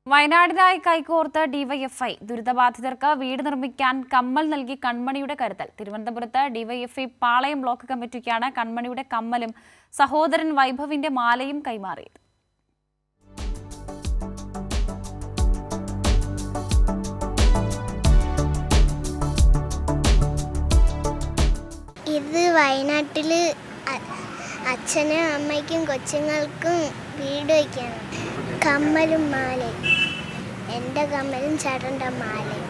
വയനാടിനായി കൈകോർത്ത് ഡിവൈഎഫ്ഐ ദുരിതബാധിതർക്ക് വീട് നിർമ്മിക്കാൻ കമ്മൽ നൽകി കൺമണിയുടെ കരുതൽ തിരുവനന്തപുരത്ത് ഡിവൈഎഫ്ഐ പാളയം ബ്ലോക്ക് കമ്മിറ്റിക്കാണ് കൺമണിയുടെ കമ്മലും സഹോദരൻ വൈഭവിന്റെ മാലയും കൈമാറിയത് ഇത് വയനാട്ടിൽ അച്ഛനും അമ്മയ്ക്കും കൊച്ചുങ്ങൾക്കും വീട് വയ്ക്കാണ് കമ്മലും മാലയും എൻ്റെ കമ്മലും ചേട്ടൻ്റെ മാലയും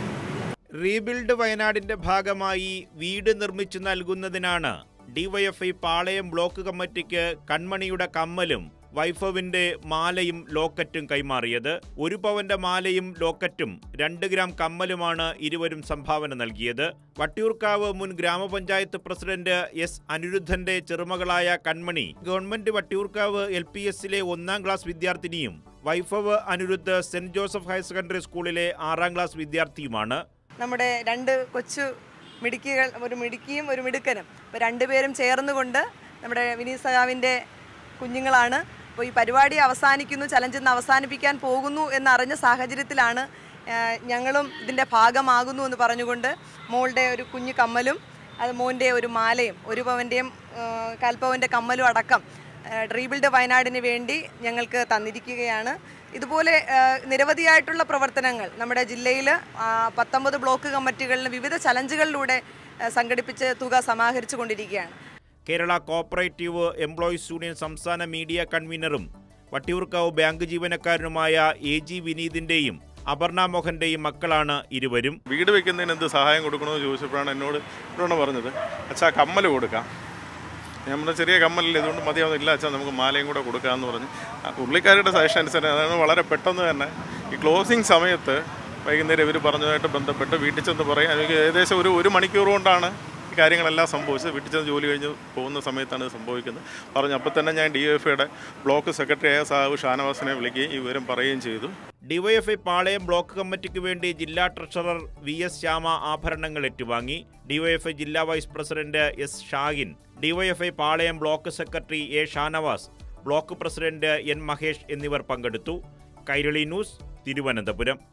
റീബിൽഡ് വയനാടിന്റെ ഭാഗമായി വീട് നിർമ്മിച്ചു നൽകുന്നതിനാണ് ഡിവൈഎഫ്ഐ പാളയം ബ്ലോക്ക് കമ്മിറ്റിക്ക് കൺമണിയുടെ കമ്മലും വൈഫവിന്റെ മാലയും ലോക്കറ്റും കൈമാറിയത് ഒരു പവന്റെ മാലയും ലോക്കറ്റും രണ്ട് ഗ്രാം കമ്മലുമാണ് ഇരുവരും സംഭാവന നൽകിയത് വട്ടിയൂർക്കാവ് മുൻ ഗ്രാമപഞ്ചായത്ത് പ്രസിഡന്റ് എസ് അനിരുദ്ധന്റെ ചെറുമകളായ Kanmani government Vattiyoorkavu L P എസിലെ ഒന്നാം ക്ലാസ് വിദ്യാർത്ഥിനിയും Vaibhav Anirudh saint Joseph higher secondary സ്കൂളിലെ ആറാം ക്ലാസ് വിദ്യാർത്ഥിയുമാണ് നമ്മുടെ രണ്ട് കൊച്ചു മിടുക്കികൾ ഒരു മിടുക്കിയും ഒരു മിടുക്കനും ഇപ്പോൾ രണ്ടുപേരും ചേർന്നുകൊണ്ട് നമ്മുടെ വിനീത് സഖാവിൻ്റെ കുഞ്ഞുങ്ങളാണ് അപ്പോൾ ഈ പരിപാടി അവസാനിക്കുന്നു ചലഞ്ച് ഇന്ന് അവസാനിപ്പിക്കാൻ പോകുന്നു എന്നറിഞ്ഞ സാഹചര്യത്തിലാണ് ആ, ഞങ്ങളും ഇതിൻ്റെ ഭാഗമാകുന്നു എന്ന് പറഞ്ഞുകൊണ്ട് മോളുടെ ഒരു കുഞ്ഞു കമ്മലും അത് മോൻ്റെ ഒരു മാലയും ഒരു പവൻ്റെയും കാൽപ്പവൻ്റെ കമ്മലും അടക്കം ഡ്രീബിൾഡ് വയനാടിന് വേണ്ടി ഞങ്ങൾക്ക് തന്നിരിക്കുകയാണ് ഇതുപോലെ ആ, നിരവധിയായിട്ടുള്ള പ്രവർത്തനങ്ങൾ നമ്മുടെ ജില്ലയിൽ പത്തൊമ്പത് ബ്ലോക്ക് കമ്മിറ്റികളിൽ വിവിധ ചലഞ്ചുകളിലൂടെ ആ, സംഘടിപ്പിച്ച് തുക സമാഹരിച്ചു കൊണ്ടിരിക്കുകയാണ് കേരള കോപ്പറേറ്റീവ് എംപ്ലോയീസ് യൂണിയൻ സംസ്ഥാന മീഡിയ കൺവീനറും വട്ടിയൂർക്കാവ് ബാങ്ക് ജീവനക്കാരനുമായ എ ജി വിനീതിന്റെയും അപർണ മോഹന്റെയും മക്കളാണ് ഇരുവരും വീട് വെക്കുന്നതിന് എന്ത് സഹായം കൊടുക്കണമെന്ന് ചോദിച്ചപ്പോഴാണ് എന്നോട് എന്നോട് പറഞ്ഞത് അച്ഛാ കമ്മൽ കൊടുക്കാം നമ്മുടെ ചെറിയ കമ്മലിൽ ഇതുകൊണ്ട് മതിയാവുന്നില്ല അച്ഛാ നമുക്ക് മാലയും കൂടെ കൊടുക്കാമെന്ന് പറഞ്ഞ് ആ പുള്ളിക്കാരുടെ സജഷൻ അനുസരിച്ച് അതാണ് വളരെ പെട്ടെന്ന് തന്നെ ഈ ക്ലോസിങ് സമയത്ത് വൈകുന്നേരം ഇവർ പറഞ്ഞതുമായിട്ട് ബന്ധപ്പെട്ട് വീട്ടിൽ ചെന്ന് പറയും എനിക്ക് ഏകദേശം ഒരു ഒരു മണിക്കൂർ കൊണ്ടാണ് ഈ കാര്യങ്ങളെല്ലാം സംഭവിച്ചത് വീട്ടിൽ ചെന്ന് ജോലി കഴിഞ്ഞ് പോകുന്ന സമയത്താണ് ഇത് സംഭവിക്കുന്നത് പറഞ്ഞു അപ്പോൾ തന്നെ ഞാൻ ഡി എഫ് ഐയുടെ ബ്ലോക്ക് സെക്രട്ടറിയായ സാഹു ഷാനവാസിനെ വിളിക്കുകയും ഈ വിവരം പറയുകയും ചെയ്തു ഡിവൈഎഫ്ഐ പാളയം ബ്ലോക്ക് കമ്മിറ്റിക്ക് വേണ്ടി ജില്ലാ ട്രഷറർ വി എസ് ശ്യാമ ആഭരണങ്ങൾ ഏറ്റുവാങ്ങി ഡിവൈഎഫ്ഐ ജില്ലാ vice president S Shahin DYFI Palayam block secretary A Shanavas block president N Mahesh എന്നിവർ പങ്കെടുത്തു കൈരളി ന്യൂസ് തിരുവനന്തപുരം